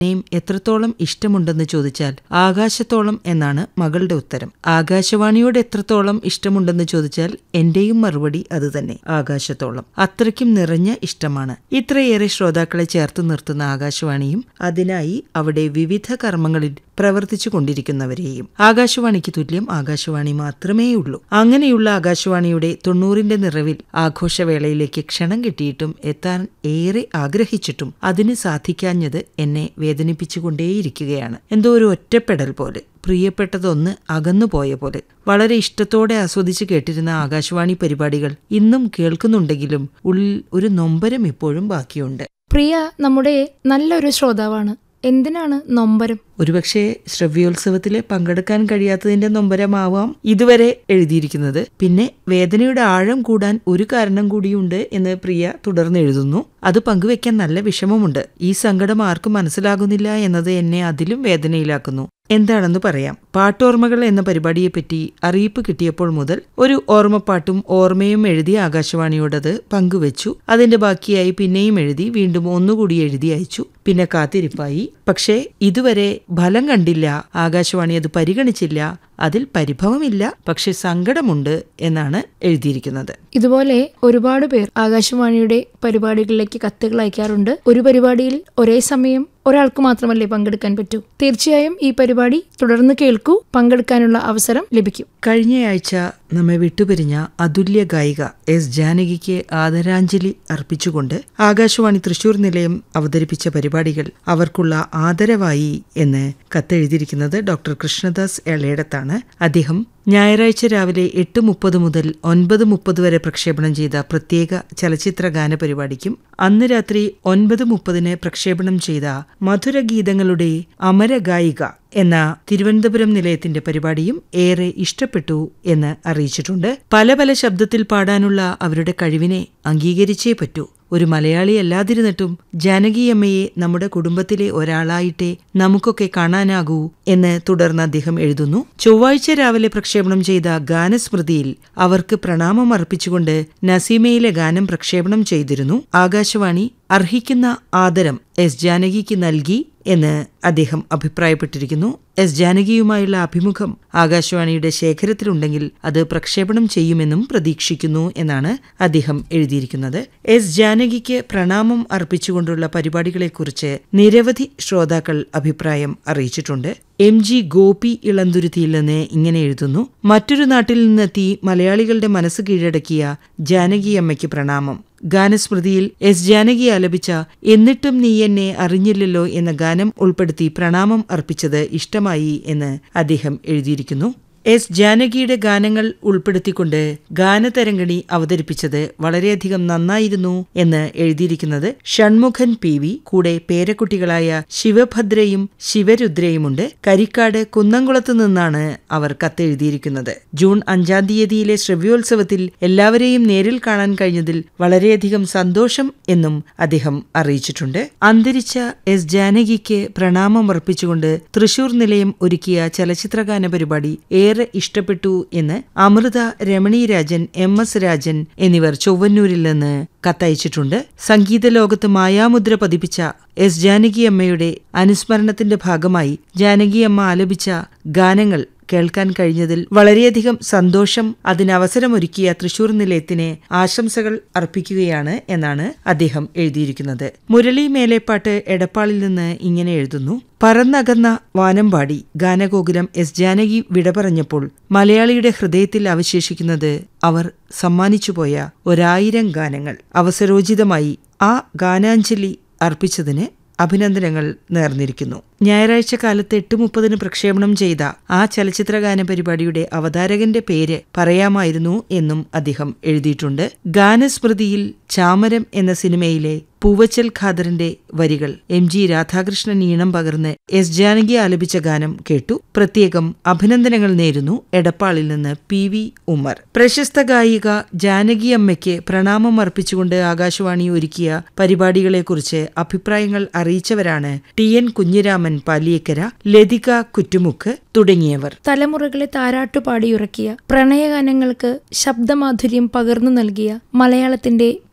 നെയും എത്രത്തോളം ഇഷ്ടമുണ്ടെന്ന് ചോദിച്ചാൽ ആകാശത്തോളം എന്നാണ് മകളുടെ ഉത്തരം ആകാശവാണിയോട് എത്രത്തോളം ഇഷ്ടമുണ്ടെന്ന് ചോദിച്ചാൽ എന്റെയും മറുപടി അതുതന്നെ ആകാശത്തോളം അത്രയ്ക്കും നിറഞ്ഞ ഇഷ്ടമാണ് ഇത്രയേറെ ശ്രോതാക്കളെ ചേർത്ത് നിർത്തുന്ന ആകാശവാണിയും അതിനായി അവിടെ വിവിധ കർമ്മങ്ങളിൽ പ്രവർത്തിച്ചു കൊണ്ടിരിക്കുന്നവരെയും ആകാശവാണിക്ക് തുല്യം ആകാശവാണി മാത്രമേ ഉള്ളൂ അങ്ങനെയുള്ള ആകാശവാണിയുടെ തൊണ്ണൂറിന്റെ നിറവിൽ ആഘോഷവേളയിലേക്ക് ക്ഷണം കിട്ടിയിട്ടും എത്താൻ ഏറെ ആഗ്രഹിച്ചിട്ടും അതിന് സാധിക്കാഞ്ഞത് എന്നെ വേദനിപ്പിച്ചുകൊണ്ടേയിരിക്കുകയാണ് എന്തോ ഒരു ഒറ്റപ്പെടൽ പോലെ പ്രിയപ്പെട്ടതൊന്ന് അകന്നുപോയ പോലെ വളരെ ഇഷ്ടത്തോടെ ആസ്വദിച്ച് കേട്ടിരുന്ന ആകാശവാണി പരിപാടികൾ ഇന്നും കേൾക്കുന്നുണ്ടെങ്കിലും ഉള്ളിൽ ഒരു നൊമ്പരം ഇപ്പോഴും ബാക്കിയുണ്ട് പ്രിയ നമ്മുടെ നല്ലൊരു ശ്രോതാവാണ് എന്തിനാണ് നൊമ്പരം ഒരുപക്ഷെ ശ്രവ്യോത്സവത്തിൽ പങ്കെടുക്കാൻ കഴിയാത്തതിന്റെ നൊമ്പരമാവാം ഇതുവരെ എഴുതിയിരിക്കുന്നത് പിന്നെ വേദനയുടെ ആഴം കൂടാൻ ഒരു കാരണം കൂടിയുണ്ട് എന്ന് പ്രിയ തുടർന്ന് എഴുതുന്നു അത് പങ്കുവെക്കാൻ നല്ല വിഷമമുണ്ട് ഈ സങ്കടം ആർക്കും മനസ്സിലാകുന്നില്ല എന്നത് എന്നെ അതിലും വേദനയിലാക്കുന്നു എന്താണെന്ന് പറയാം പാട്ടോർമ്മകൾ എന്ന പരിപാടിയെപ്പറ്റി അറിയിപ്പ് കിട്ടിയപ്പോൾ മുതൽ ഒരു ഓർമ്മപ്പാട്ടും ഓർമ്മയും എഴുതി ആകാശവാണിയോടത് പങ്കുവച്ചു അതിന്റെ ബാക്കിയായി പിന്നെയും എഴുതി വീണ്ടും ഒന്നുകൂടി എഴുതി അയച്ചു പിന്നെ കാത്തിരിപ്പായി പക്ഷേ ഇതുവരെ ഫലം കണ്ടില്ല ആകാശവാണി അത് പരിഗണിച്ചില്ല അതിൽ പരിഭവമില്ല പക്ഷെ സങ്കടമുണ്ട് എന്നാണ് എഴുതിയിരിക്കുന്നത് ഇതുപോലെ ഒരുപാട് പേർ ആകാശവാണിയുടെ പരിപാടികളിലേക്ക് കത്തുകൾ അയക്കാറുണ്ട് ഒരു പരിപാടിയിൽ ഒരേ സമയം ഒരാൾക്ക് മാത്രമല്ലേ പങ്കെടുക്കാൻ പറ്റൂ തീർച്ചയായും ഈ പരിപാടി തുടർന്ന് കേൾക്കൂ പങ്കെടുക്കാനുള്ള അവസരം ലഭിക്കും കഴിഞ്ഞയാഴ്ച നമ്മെ വിട്ടുപിരിഞ്ഞ അതുല്യ ഗായിക എസ് ജാനകിക്ക് ആദരാഞ്ജലി അർപ്പിച്ചുകൊണ്ട് ആകാശവാണി തൃശൂർ നിലയം അവതരിപ്പിച്ച പരിപാടികൾ അവർക്കുള്ള ആദരവായി എന്ന് കത്തെഴുതിയിരിക്കുന്നത് ഡോക്ടർ കൃഷ്ണദാസ് എളേടത്താണ് അദ്ദേഹം ഞായറാഴ്ച രാവിലെ എട്ട് മുപ്പത് മുതൽ ഒൻപത് മുപ്പത് വരെ പ്രക്ഷേപണം ചെയ്ത പ്രത്യേക ചലച്ചിത്ര ഗാന പരിപാടിക്കും അന്ന് രാത്രി ഒൻപത് മുപ്പതിന് പ്രക്ഷേപണം ചെയ്ത മധുരഗീതങ്ങളുടെ അമരഗായിക എന്ന തിരുവനന്തപുരം നിലയത്തിന്റെ പരിപാടിയും ഏറെ ഇഷ്ടപ്പെട്ടു എന്ന് അറിയിച്ചിട്ടുണ്ട് പല പല ശബ്ദത്തിൽ പാടാനുള്ള അവരുടെ കഴിവിനെ അംഗീകരിച്ചേ പറ്റൂ ഒരു മലയാളി അല്ലാതിരുന്നിട്ടും ജാനകിയമ്മയെ നമ്മുടെ കുടുംബത്തിലെ ഒരാളായിട്ടേ നമുക്കൊക്കെ കാണാനാകൂ എന്ന് തുടർന്ന് അദ്ദേഹം എഴുതുന്നു ചൊവ്വാഴ്ച രാവിലെ പ്രക്ഷേപണം ചെയ്ത ഗാനസ്മൃതിയിൽ അവർക്ക് പ്രണാമം അർപ്പിച്ചുകൊണ്ട് നസീമയിലെ ഗാനം പ്രക്ഷേപണം ചെയ്തിരുന്നു ആകാശവാണി അർഹിക്കുന്ന ആദരം എസ് ജാനകിക്ക് നൽകി എന്ന് അദ്ദേഹം അഭിപ്രായപ്പെട്ടിരിക്കുന്നു എസ് ജാനകിയുമായുള്ള അഭിമുഖം ആകാശവാണിയുടെ ശേഖരത്തിലുണ്ടെങ്കിൽ അത് പ്രക്ഷേപണം ചെയ്യുമെന്നും പ്രതീക്ഷിക്കുന്നു എന്നാണ് അദ്ദേഹം എഴുതിയിരിക്കുന്നത് എസ് ജാനകിക്ക് പ്രണാമം അർപ്പിച്ചുകൊണ്ടുള്ള പരിപാടികളെക്കുറിച്ച് നിരവധി ശ്രോതാക്കൾ അഭിപ്രായം അറിയിച്ചിട്ടുണ്ട് എം ജി ഗോപി ഇളന്തുരുത്തിയിൽ നിന്ന് ഇങ്ങനെ എഴുതുന്നു മറ്റൊരു നാട്ടിൽ നിന്നെത്തി മലയാളികളുടെ മനസ്സ് കീഴടക്കിയ ജാനകിയമ്മയ്ക്ക് പ്രണാമം ഗാനസ്മൃതിയിൽ എസ് ജാനകി ആലപിച്ച എന്നിട്ടും നീ എന്നെ അറിഞ്ഞില്ലല്ലോ എന്ന ഗാനം ഉൾപ്പെടുത്തി പ്രണാമം അർപ്പിച്ചത് ഇഷ്ടമായി എന്ന് അദ്ദേഹം എഴുതിയിരിക്കുന്നു എസ് ജാനകിയുടെ ഗാനങ്ങൾ ഉൾപ്പെടുത്തിക്കൊണ്ട് ഗാനതരംഗിണി അവതരിപ്പിച്ചത് വളരെയധികം നന്നായിരുന്നു എന്ന് എഴുതിയിരിക്കുന്നത് ഷൺമുഖൻ പി വി കൂടെ പേരക്കുട്ടികളായ ശിവഭദ്രയും ശിവരുദ്രയുമുണ്ട് കരിക്കാട് കുന്നംകുളത്ത് നിന്നാണ് അവർ കത്തെഴുതിയിരിക്കുന്നത് ജൂൺ അഞ്ചാം തീയതിയിലെ ശ്രവ്യോത്സവത്തിൽ എല്ലാവരെയും നേരിൽ കാണാൻ കഴിഞ്ഞതിൽ വളരെയധികം സന്തോഷം എന്നും അദ്ദേഹം അറിയിച്ചിട്ടുണ്ട് അന്തരിച്ച എസ് ജാനകിക്ക് പ്രണാമം അർപ്പിച്ചുകൊണ്ട് തൃശൂർ നിലയം ഒരുക്കിയ ചലച്ചിത്രഗാന പരിപാടി ഏറെ ഇഷ്ടപ്പെട്ടു എന്ന് അമൃത രമണി രാജൻ എം എസ് രാജൻ എന്നിവർ ചൊവ്വന്നൂരിൽ നിന്ന് കത്തയച്ചിട്ടുണ്ട് സംഗീത ലോകത്ത് മായാമുദ്ര പതിപ്പിച്ച എസ് ജാനകിയമ്മയുടെ അനുസ്മരണത്തിന്റെ ഭാഗമായി ജാനകിയമ്മ ആലപിച്ച ഗാനങ്ങൾ കേൾക്കാൻ കഴിഞ്ഞതിൽ വളരെയധികം സന്തോഷം അതിനവസരമൊരുക്കിയ തൃശൂർ നിലയത്തിന് ആശംസകൾ അർപ്പിക്കുകയാണ് എന്നാണ് അദ്ദേഹം എഴുതിയിരിക്കുന്നത് മുരളി മേലേപ്പാട്ട് എടപ്പാളിൽ നിന്ന് ഇങ്ങനെ എഴുതുന്നു പറന്നകന്ന വാനമ്പാടി ഗാനഗോകുലം എസ് ജാനകി വിട പറഞ്ഞപ്പോൾ മലയാളിയുടെ ഹൃദയത്തിൽ അവശേഷിക്കുന്നത് അവർ സമ്മാനിച്ചുപോയ ഒരായിരം ഗാനങ്ങൾ അവസരോചിതമായി ആ ഗാനാഞ്ജലി അർപ്പിച്ചതിന് അഭിനന്ദനങ്ങൾ നേർന്നിരിക്കുന്നു ഞായറാഴ്ച കാലത്ത് എട്ട് മുപ്പതിന് പ്രക്ഷേപണം ചെയ്ത ആ ചലച്ചിത്രഗാന പരിപാടിയുടെ അവതാരകന്റെ പേര് പറയാമായിരുന്നു എന്നും അദ്ദേഹം എഴുതിയിട്ടുണ്ട് ഗാനസ്മൃതിയിൽ ചാമരം എന്ന സിനിമയിലെ പൂവച്ചൽ ഖാദറിന്റെ വരികൾ എം ജി രാധാകൃഷ്ണൻ ഈണം പകർന്ന് എസ് ജാനകി ആലപിച്ച ഗാനം കേട്ടു പ്രത്യേകം അഭിനന്ദനങ്ങൾ നേരുന്നു എടപ്പാളിൽ നിന്ന് പി വി ഉമ്മർ പ്രശസ്ത ഗായിക ജാനകി അമ്മയ്ക്ക് പ്രണാമം അർപ്പിച്ചുകൊണ്ട് ആകാശവാണി ഒരുക്കിയ പരിപാടികളെക്കുറിച്ച് അഭിപ്രായങ്ങൾ അറിയിച്ചവരാണ് ടി എൻ കുഞ്ഞിരാമൻ പാലിയക്കര ലതിക കുറ്റുമുക്ക് തുടങ്ങിയവർ തലമുറകളെ താരാട്ടുപാടിയുറക്കിയ പ്രണയഗാനങ്ങൾക്ക് ശബ്ദമാധുര്യം പകർന്നു നൽകിയ മലയാളത്തിന്റെ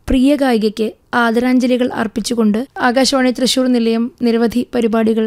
പ്രിയ ഗായികയ്ക്ക് ആദരാഞ്ജലികൾ അർപ്പിച്ചുകൊണ്ട് ആകാശവാണി തൃശൂർ നിലയം നിരവധി പരിപാടികൾ